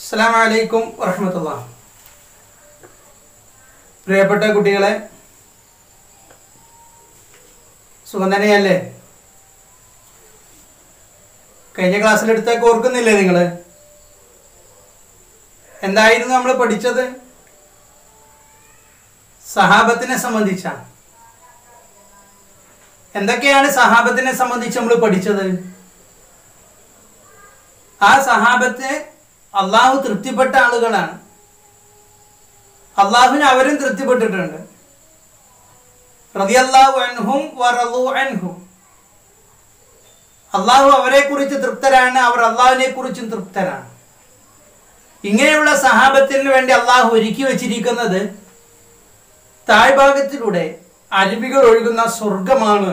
അസ്സാം വലൈക്കും വറഹമത്തുള്ള പ്രിയപ്പെട്ട കുട്ടികളെ സുഖം തന്നെയല്ലേ കഴിഞ്ഞ ക്ലാസ്സിലെടുത്തൊക്കെ ഓർക്കുന്നില്ലേ നിങ്ങൾ എന്തായിരുന്നു നമ്മൾ പഠിച്ചത് സഹാബത്തിനെ സംബന്ധിച്ച എന്തൊക്കെയാണ് സഹാബത്തിനെ സംബന്ധിച്ച് നമ്മൾ പഠിച്ചത് ആ സഹാബത്തെ അള്ളാഹു തൃപ്തിപ്പെട്ട ആളുകളാണ് അള്ളാഹുവിന് അവരും തൃപ്തിപ്പെട്ടിട്ടുണ്ട് റളിയല്ലാഹു അൻഹും വറളു അൻഹും അള്ളാഹു അവരെ കുറിച്ച് തൃപ്തരാണ് അവർ അള്ളാഹുവിനെ കുറിച്ചും തൃപ്തരാണ് ഇങ്ങനെയുള്ള സഹാബത്തിന് വേണ്ടി അള്ളാഹു ഒരുക്കി വച്ചിരിക്കുന്നത് താഴ്ഭാഗത്തിലൂടെ അരുവികൾ ഒഴുകുന്ന സ്വർഗമാണ്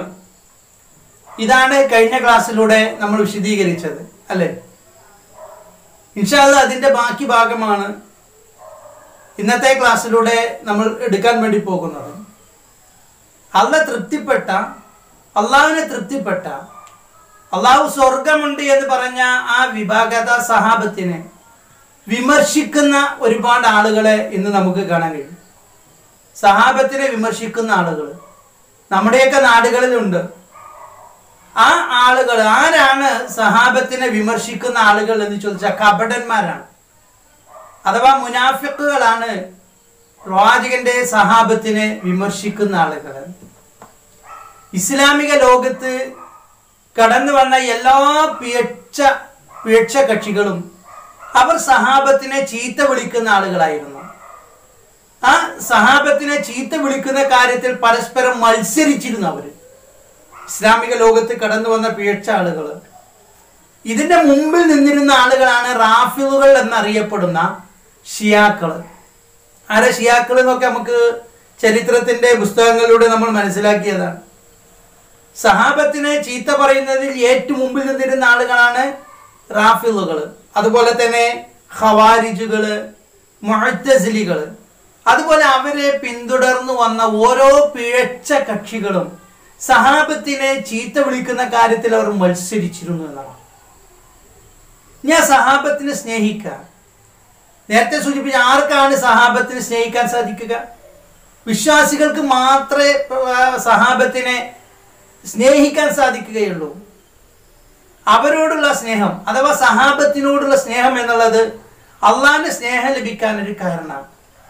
ഇതാണ് കഴിഞ്ഞ ക്ലാസ്സിലൂടെ നമ്മൾ വിശദീകരിച്ചത് അല്ലേ ഇൻഷാല്ല അതിന്റെ ബാക്കി ഭാഗമാണ് ഇന്നത്തെ ക്ലാസ്സിലൂടെ നമ്മൾ എടുക്കാൻ വേണ്ടി പോകുന്നത് അല്ല തൃപ്തിപ്പെട്ട അള്ളാഹുവിനെ തൃപ്തിപ്പെട്ട അള്ളാഹു സ്വർഗമുണ്ട് എന്ന് പറഞ്ഞ ആ വിഭാഗത സഹാബത്തിനെ വിമർശിക്കുന്ന ഒരുപാട് ആളുകളെ ഇന്ന് നമുക്ക് കാണാൻ കഴിയും സഹാബത്തിനെ വിമർശിക്കുന്ന ആളുകൾ നമ്മുടെയൊക്കെ നാടുകളിലുണ്ട് ആ ആളുകൾ ആരാണ് സഹാബത്തിനെ വിമർശിക്കുന്ന ആളുകൾ എന്ന് ചോദിച്ചാൽ കപടന്മാരാണ് അഥവാ മുനാഫിക്കുകളാണ് പ്രവാചകന്റെ സഹാബത്തിനെ വിമർശിക്കുന്ന ആളുകൾ ഇസ്ലാമിക ലോകത്ത് കടന്നു വന്ന എല്ലാ പിഴച്ച പിഴച്ച കക്ഷികളും അവർ സഹാബത്തിനെ ചീത്ത വിളിക്കുന്ന ആളുകളായിരുന്നു ആ സഹാബത്തിനെ ചീത്ത വിളിക്കുന്ന കാര്യത്തിൽ പരസ്പരം മത്സരിച്ചിരുന്നു അവര് ഇസ്ലാമിക ലോകത്ത് കടന്നു വന്ന പിഴച്ച ആളുകൾ ഇതിന്റെ മുമ്പിൽ നിന്നിരുന്ന ആളുകളാണ് റാഫിലുകൾ എന്നറിയപ്പെടുന്ന ഷിയാക്കള് ആരെ ഷിയാക്കൾ എന്നൊക്കെ നമുക്ക് ചരിത്രത്തിന്റെ പുസ്തകങ്ങളിലൂടെ നമ്മൾ മനസ്സിലാക്കിയതാണ് സഹാബത്തിനെ ചീത്ത പറയുന്നതിൽ ഏറ്റവും മുമ്പിൽ നിന്നിരുന്ന ആളുകളാണ് റാഫിലുകൾ അതുപോലെ തന്നെ ഖവാരിജുകള് മുഴത്തസിലികള് അതുപോലെ അവരെ പിന്തുടർന്നു വന്ന ഓരോ പിഴച്ച കക്ഷികളും സഹാബത്തിനെ ചീത്ത വിളിക്കുന്ന കാര്യത്തിൽ അവർ മത്സരിച്ചിരുന്നു എന്നാണ് ഞാൻ സഹാബത്തിനെ സ്നേഹിക്കുക നേരത്തെ സൂചിപ്പിച്ച ആർക്കാണ് സഹാബത്തിനെ സ്നേഹിക്കാൻ സാധിക്കുക വിശ്വാസികൾക്ക് മാത്രമേ ആ, സഹാബത്തിനെ സ്നേഹിക്കാൻ സാധിക്കുകയുള്ളൂ അവരോടുള്ള സ്നേഹം അഥവാ സഹാബത്തിനോടുള്ള സ്നേഹം എന്നുള്ളത് അള്ളാന്റെ സ്നേഹം ലഭിക്കാൻ ഒരു കാരണമാണ്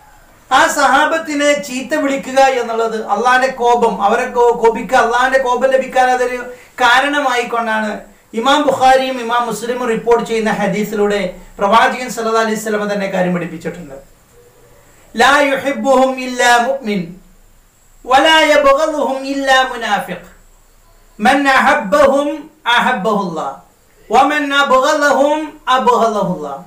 ആ സഹാബത്തിനെ ചീത്ത വിളിക്കുക എന്നുള്ളത് അള്ളാന്റെ കോപം അവരെ കോ- കോപിക്കുക അള്ളാന്റെ കോപം ലഭിക്കാൻ അതൊരു കാരണമായിക്കൊണ്ടാണ് ഇമാം ബുഖാരിയും ഇമാം മുസ്ലിമും റിപ്പോർട്ട് ചെയ്യുന്ന ഹദീസിലൂടെ പ്രവാചകൻ സല്ലല്ലാഹു അലൈഹി വസല്ലം തന്നെ കാര്യം പഠിപ്പിച്ചിട്ടുണ്ട് ലാ യുഹിബ്ബുഹും ഇല്ലാ മുഅ്മിൻ വലാ യബ്ഗദുഹും ഇല്ലാ മുനാഫിഖ് മൻ അഹബ്ബഹും അഹബ്ബഹുല്ലാഹ് വമൻ അബ്ഗദഹും അബ്ഗദഹുല്ലാഹ്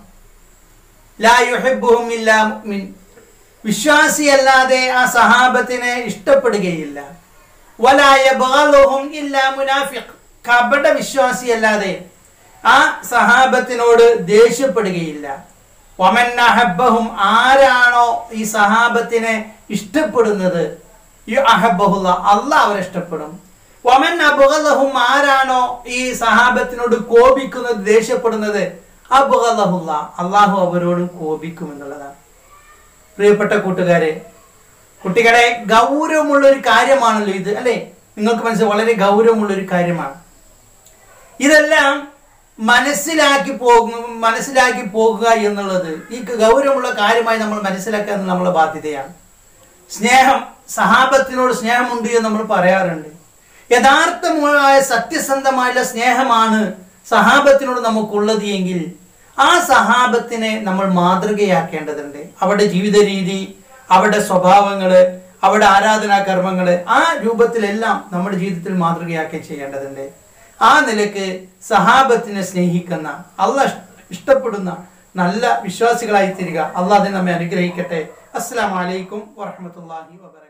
ലാ യുഹിബ്ബുഹും ഇല്ലാ മുഅ്മിൻ വിശ്വാസിയല്ലാതെ ആ സഹാബത്തിനെ ഇഷ്ടപ്പെടുകയില്ല വലായ ബഗലുഹും ഇല്ലാ മുനാഫിഖ് കപട വിശ്വാസിയല്ലാതെ ആ സഹാബത്തിനോട് ദേഷ്യപ്പെടുകയില്ല വമൻ അഹബ്ബഹും ആരാണോ ഈ സഹാബത്തിനെ ഇഷ്ടപ്പെടുന്നത് ഈ അഹബ്ബഹുല്ല അള്ളാഹ് അവരെ ഇഷ്ടപ്പെടും വമൻ അബുഗലഹും ആരാണോ ഈ സഹാബത്തിനോട് കോപിക്കുന്നത് ദേഷ്യപ്പെടുന്നത് അബുഗലഹുല്ല അള്ളാഹു അവരോട് കോപിക്കും എന്നുള്ളതാണ് പ്രിയപ്പെട്ട കൂട്ടുകാരെ കുട്ടികളെ ഗൗരവമുള്ള ഒരു കാര്യമാണല്ലോ ഇത് അല്ലെ നിങ്ങൾക്ക് മനസ്സിൽ വളരെ ഗൗരവമുള്ള ഒരു കാര്യമാണ് ഇതെല്ലാം മനസ്സിലാക്കി പോകും മനസ്സിലാക്കി പോകുക എന്നുള്ളത് ഈ ഗൗരവമുള്ള കാര്യമായി നമ്മൾ മനസ്സിലാക്കുക എന്നത് നമ്മളെ ബാധ്യതയാണ് സ്നേഹം സഹാബത്തിനോട് സ്നേഹമുണ്ട് എന്ന് നമ്മൾ പറയാറുണ്ട് യഥാർത്ഥമായ സത്യസന്ധമായുള്ള സ്നേഹമാണ് സഹാബത്തിനോട് നമുക്കുള്ളത് എങ്കിൽ ആ സഹാബത്തിനെ നമ്മൾ മാതൃകയാക്കേണ്ടതുണ്ട് അവരുടെ ജീവിത രീതി അവരുടെ സ്വഭാവങ്ങള് അവരുടെ ആരാധനാ കർമ്മങ്ങള് ആ രൂപത്തിലെല്ലാം നമ്മുടെ ജീവിതത്തിൽ മാതൃകയാക്കി ചെയ്യേണ്ടതുണ്ട് ആ നിലക്ക് സഹാബത്തിനെ സ്നേഹിക്കുന്ന അല്ല ഇഷ്ടപ്പെടുന്ന നല്ല വിശ്വാസികളായി തീരുക അള്ളാഹ് അതിനെ നമ്മെ അനുഗ്രഹിക്കട്ടെ അസ്സലാമലൈക്കും വറഹമത്തല്ലാഹി വബർക്കാത്തു